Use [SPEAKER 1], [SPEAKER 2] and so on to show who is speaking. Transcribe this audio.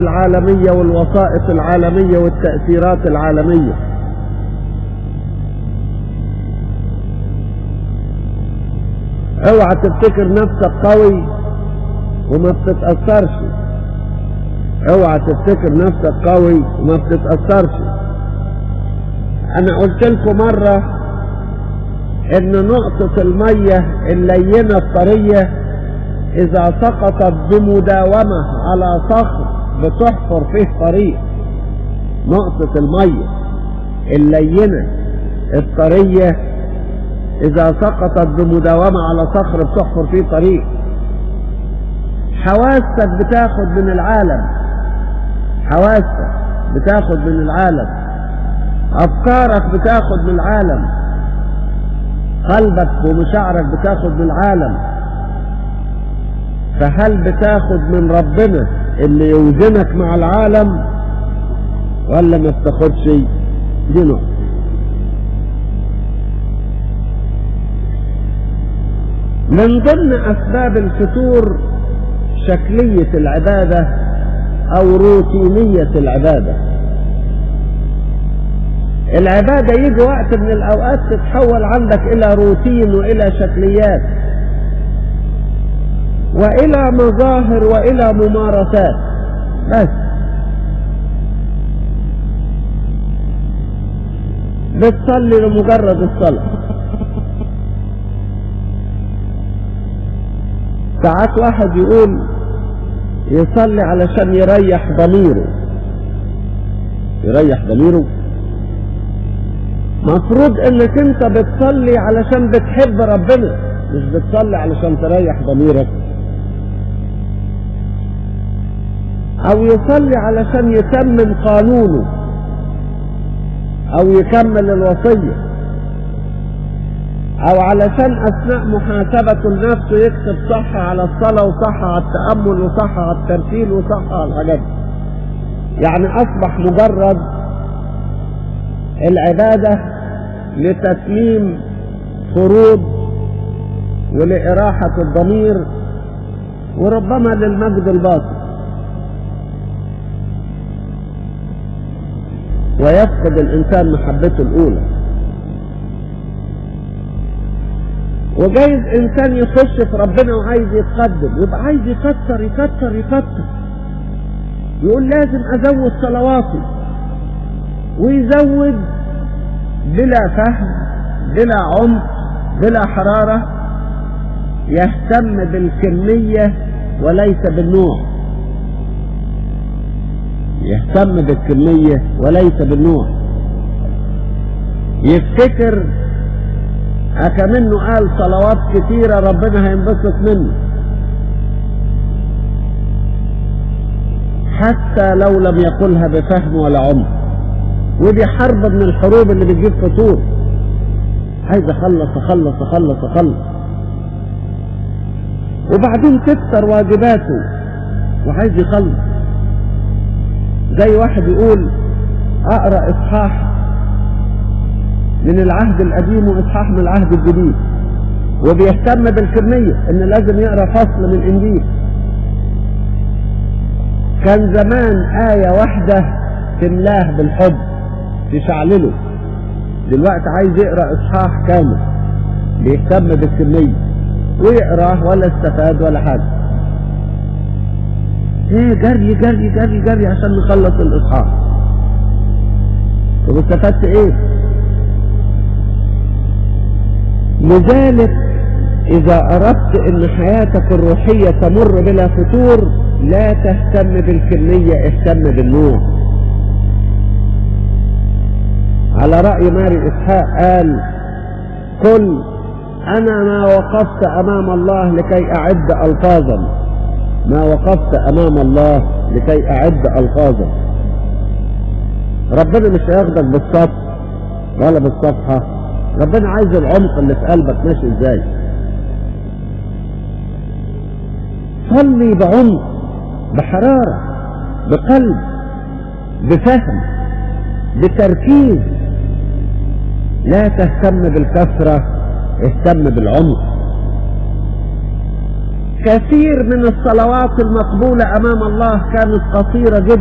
[SPEAKER 1] العالمية والوسائط العالمية والتأثيرات العالمية اوعى تفتكر نفسك قوي وما بتتأثرش اوعى تفتكر نفسك قوي وما بتتأثرش انا قلت لكم مرة ان نقطة المية اللينة الطرية اذا سقطت بمداومة على صخر بتحفر فيه طريق نقطة المية اللينة الطرية اذا سقطت بمداومة على صخر بتحفر فيه طريق حواسك بتاخد من العالم حواسك بتاخد من العالم افكارك بتاخد من العالم قلبك ومشاعرك بتاخد من العالم فهل بتاخد من ربنا اللي يوزنك مع العالم ولا ما بتاخدش دي نقطة من ضمن اسباب الفتور شكلية العبادة او روتينية العبادة العبادة يجي وقت من الاوقات تتحول عندك الى روتين والى شكليات والى مظاهر والى ممارسات بس بتصلي لمجرد الصلاة ساعات واحد يقول يصلي علشان يريح ضميره يريح ضميره مفروض انك انت بتصلي علشان بتحب ربنا مش بتصلي علشان تريح ضميرك او يصلي علشان يتمم قانونه او يكمل الوصية او علشان اثناء محاسبته لنفسه يكتب صح على الصلاة وصح على التأمل وصح على الترتيل وصح على الحاجات دي. يعني اصبح مجرد العبادة لتتميم فروض ولإراحة الضمير وربما للمجد الباطل ويفقد الإنسان محبته الأولى وجايز إنسان يخش في ربنا وعايز يتقدم يبقى عايز يكتر يكتر يكتر يقول لازم أزود صلواتي ويزود بلا فهم بلا عمق بلا حرارة يهتم بالكمية وليس بالنوع يهتم بالكمية وليس بالنوع يفتكر أكمنه قال صلوات كتيرة ربنا هينبسط منه حتى لو لم يقلها بفهم ولا عمق ودي حرب من الحروب اللي بتجيب فتور عايز اخلص اخلص اخلص اخلص وبعدين تكتر واجباته وعايز يخلص زي واحد يقول اقرا اصحاح من العهد القديم واصحاح من العهد الجديد وبيهتم بالكمية ان لازم يقرا فصل من الانجيل كان زمان آية واحدة تملاه بالحب تشعلله دلوقتي عايز يقرا اصحاح كامل بيهتم بالكمية ويقراه ولا استفاد ولا حاجة ايه جري جري جري جري عشان نخلص الاصحاح طب استفدت ايه لذلك اذا اردت ان حياتك الروحية تمر بلا فتور لا تهتم بالكمية اهتم بالنوع على رأي ماري اسحاق قال قل انا ما وقفت امام الله لكي اعد الفاظا ما وقفت امام الله لكي اعد الفاظا ربنا مش هياخدك بالسطر ولا بالصفحة ربنا عايز العمق اللي في قلبك ماشي ازاي صلي بعمق بحرارة بقلب بفهم بتركيز لا تهتم بالكثرة اهتم بالعمق كثير من الصلوات المقبولة أمام الله كانت قصيرة جدا